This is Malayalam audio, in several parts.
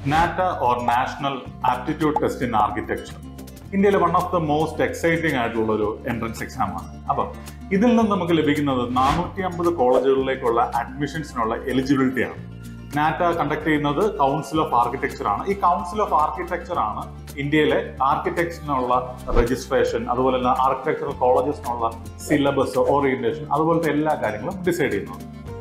നാറ്റ or national aptitude test in architecture ഇന്ത്യയിലെ one of the most exciting ആയിട്ടുള്ള ഒരു എൻട്രൻസ് എക്സാം ആണ് അപ്പം ഇതിൽ നിന്ന് നമുക്ക് ലഭിക്കുന്നത് നാനൂറ്റി അമ്പത് കോളേജുകളിലേക്കുള്ള അഡ്മിഷൻസിനുള്ള എലിജിബിലിറ്റി ആണ് നാറ്റ കണ്ടക്ട് ചെയ്യുന്നത് കൗൺസിൽ ഓഫ് ആർക്കിടെക്ചർ ആണ് ഈ കൗൺസിൽ ഓഫ് ആർക്കിടെക്ചർ ആണ് ഇന്ത്യയിലെ ആർക്കിടെക്ചറിനുള്ള രജിസ്ട്രേഷൻ അതുപോലെ തന്നെ ആർക്കിടെക്ചറൽ കോളേജസിനുള്ള സിലബസ് ഓറിയന്റേഷൻ അതുപോലത്തെ എല്ലാ കാര്യങ്ങളും ഡിസൈഡ് ചെയ്യുന്നത്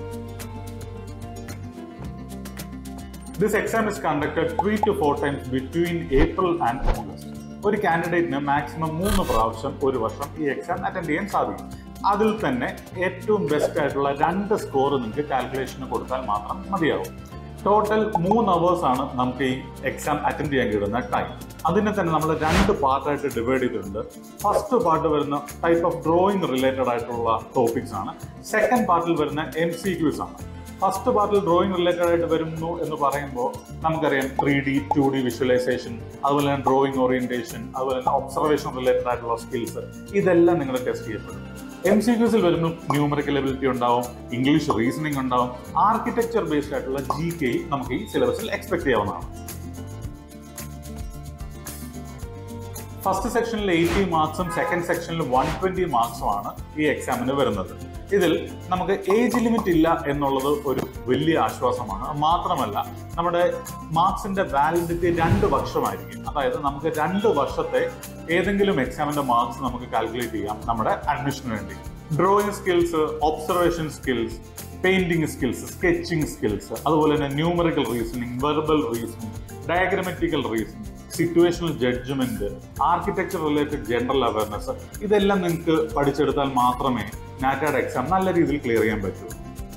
this exam is conducted three to four times between April and August ഒരു കാൻഡിഡേറ്റിന് മാക്സിമം മൂന്ന് പ്രാവശ്യം ഒരു വർഷം ഈ എക്സാം അറ്റൻഡ് ചെയ്യാൻ സാധിക്കും അതിൽ തന്നെ ഏറ്റവും ബെസ്റ്റ് ആയിട്ടുള്ള രണ്ട് സ്കോർ നിങ്ങൾക്ക് കാൽക്കുലേഷന് കൊടുത്താൽ മാത്രം മതിയാവും ടോട്ടൽ മൂന്ന് അവേഴ്സ് ആണ് നമുക്ക് ഈ എക്സാം അറ്റൻഡ് ചെയ്യാൻ കിട്ടുന്ന ടൈം അതിനെ തന്നെ നമ്മൾ രണ്ട് പാർട്ടായിട്ട് ഡിവൈഡ് ചെയ്തിട്ടുണ്ട് ഫസ്റ്റ് പാർട്ട് വരുന്ന ടൈപ്പ് ഓഫ് ഡ്രോയിങ് റിലേറ്റഡ് ആയിട്ടുള്ള ടോപ്പിക്സ് ആണ് സെക്കൻഡ് പാർട്ടിൽ വരുന്ന എം സി ക്യൂസ് ആണ് ഫസ്റ്റ് പാർട്ടിൽ ഡ്രോയിങ് റിലേറ്റഡ് ആയിട്ട് വരുന്നു എന്ന് പറയുമ്പോൾ നമുക്കറിയാം three D two D visualisation അതുപോലെ തന്നെ ഡ്രോയിങ് ഓറിയന്റേഷൻ അതുപോലെ തന്നെ ഒബ്സർവേഷൻ റിലേറ്റഡ് ആയിട്ടുള്ള സ്കിൽസ് ഇതെല്ലാം നിങ്ങൾ ടെസ്റ്റ് ചെയ്യപ്പെടും എം സി ക്യൂസിൽ വരുമ്പോൾ ന്യൂമറിക്കൽ എബിലിറ്റി ഉണ്ടാവും ഇംഗ്ലീഷ് റീസണിംഗ് ഉണ്ടാവും ആർക്കിടെക്ചർ ബേസ്ഡ് ആയിട്ടുള്ള ജി കെ നമുക്ക് ഈ സിലബസിൽ എക്സ്പെക്ട് ചെയ്യാവുന്നതാണ് ഫസ്റ്റ് സെക്ഷനിൽ എയ്റ്റി മാർക്സും സെക്കൻഡ് സെക്ഷനിൽ വൺ ട്വന്റി മാർക്സും ആണ് ഈ എക്സാമിന് വരുന്നത് ഇതിൽ നമുക്ക് ഏജ് ലിമിറ്റ് ഇല്ല എന്നുള്ളത് ഒരു വലിയ ആശ്വാസമാണ് മാത്രമല്ല നമ്മുടെ മാർക്സിന്റെ വാലിഡിറ്റി രണ്ട് വർഷമായിരിക്കും അതായത് നമുക്ക് രണ്ട് വർഷത്തെ ഏതെങ്കിലും എക്സാമിന്റെ മാർക്സ് നമുക്ക് കാൽക്കുലേറ്റ് ചെയ്യാം നമ്മുടെ അഡ്മിഷന് വേണ്ടി drawing skills observation skills painting skills sketching skills അതുപോലെ തന്നെ numerical reasoning verbal reasoning diagrammatical reasoning situational judgement architecture related general awareness ഇതെല്ലാം നിങ്ങൾക്ക് പഠിച്ചെടുത്താൽ മാത്രമേ നാറ്റയുടെ എക്സാം നല്ല രീതിയിൽ ക്ലിയർ ചെയ്യാൻ പറ്റൂ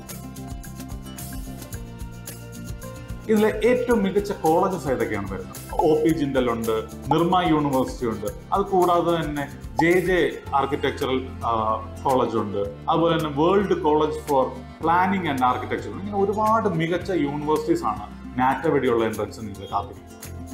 ഇതിലെ ഏറ്റവും മികച്ച കോളേജസ് ഏതൊക്കെയാണ് വരുന്നത് ഒ പി ജിൻഡൽ ഉണ്ട് നിർമ്മ യൂണിവേഴ്സിറ്റി ഉണ്ട് അത് കൂടാതെ തന്നെ ജെ ജെ ആർക്കിടെക്ചറൽ കോളേജ് ഉണ്ട് അതുപോലെ തന്നെ world college for planning and architecture ഇങ്ങനെ ഒരുപാട് മികച്ച യൂണിവേഴ്സിറ്റീസ് ആണ് നാറ്റ വഴിയുള്ള എൻട്രൻസ് നിങ്ങൾ കാത്തിരിക്കുന്നത്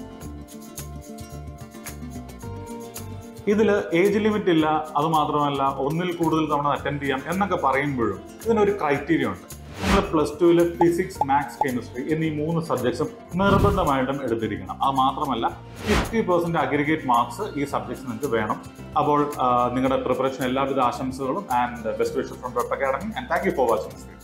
ഇതിൽ ഏജ് ലിമിറ്റ് ഇല്ല അത് മാത്രമല്ല ഒന്നിൽ കൂടുതൽ തവണ അറ്റൻഡ് ചെയ്യാം എന്നൊക്കെ പറയുമ്പോഴും ഇതിനൊരു ക്രൈറ്റീരിയ ഉണ്ട് നിങ്ങൾ പ്ലസ് ടുവിൽ ഫിസിക്സ് മാത്സ് കെമിസ്ട്രി എന്നീ മൂന്ന് സബ്ജക്ട്സും നിർബന്ധമായിട്ടും എടുത്തിരിക്കണം അത് മാത്രമല്ല ഫിഫ്റ്റി പെർസെന്റ് അഗ്രിഗേറ്റ് മാർക്സ് ഈ സബ്ജക്ട്സ് നിങ്ങൾക്ക് വേണം അപ്പോൾ ആ, നിങ്ങളുടെ പ്രിപ്പറേഷൻ എല്ലാവിധ ആശംസകളും and best wishes from doctor academy and thank you for watching